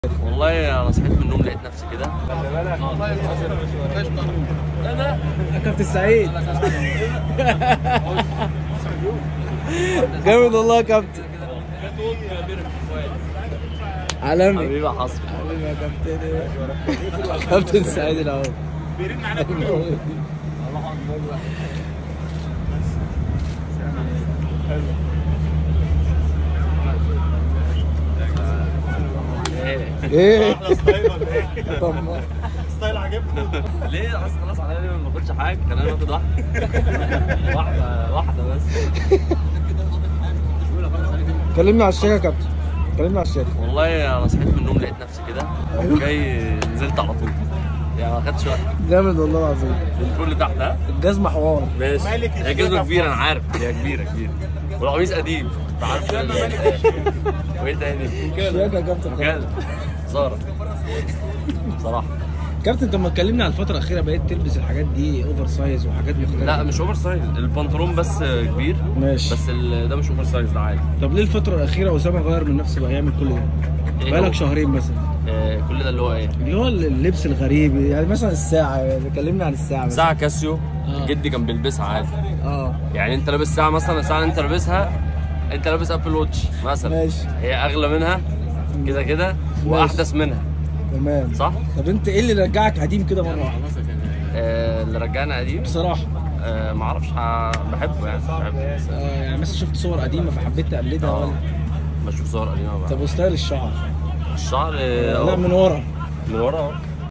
والله انا صحيت من النوم لقيت نفسي كده كابتن سعيد جامد والله يا كابتن عالمي حبيبي يا حصر حبيبي يا كابتن كابتن سعيد الاهو ايه طب ما- ليه عايز خلاص عليا ليه ما باكلش حاجه كان انا باخد واحده واحده واحده بس كلمني على الشيخ يا كابتن كلمني على الشيخ والله انا صحيت من النوم لقيت نفسي كده جاي نزلت على طول يعني ما خدتش وقت جامد والله العظيم الفل تحت ها الجزمه حوار ماشي هي جزمه كبيره انا عارف هي كبيره كبيره والقميص قديم انت عارف وايه تاني شيخ يا كابتن وكاله ساره بصراحه كابتن طب ما تكلمني على الفتره الاخيره بقيت تلبس الحاجات دي اوفر سايز وحاجات مختلفه لا مش اوفر سايز البنطلون بس كبير ماشي بس ال- ده مش اوفر سايز ده عادي طب ليه الفتره الاخيره اسامه غير من نفسه بقى يعمل كل ده إيه بقالك هو؟ شهرين مثلا آه، كل ده اللي هو ايه اللي هو اللبس الغريب يعني مثلا الساعه يعني كلمني عن الساعه مثلا ساعة كاسيو آه. جدي كان بيلبسها عادي اه يعني انت لابس ساعة مثلا الساعة اللي انت لابسها انت لابس ابل واتش مثلا ماشي هي اغلى منها كده كده واحدث منها تمام صح؟ طب انت ايه اللي رجعك قديم كده مره واحده آه اللي رجعنا قديم بصراحه آه معرفش ح- بحبه يعني بحبه آه يعني مثلا شفت صور قديمه فحبيت تقلدها اه ولا بشوف صور قديمة بقى طب وستايل الشعر الشعر لا آه، من ورا من ورا اهو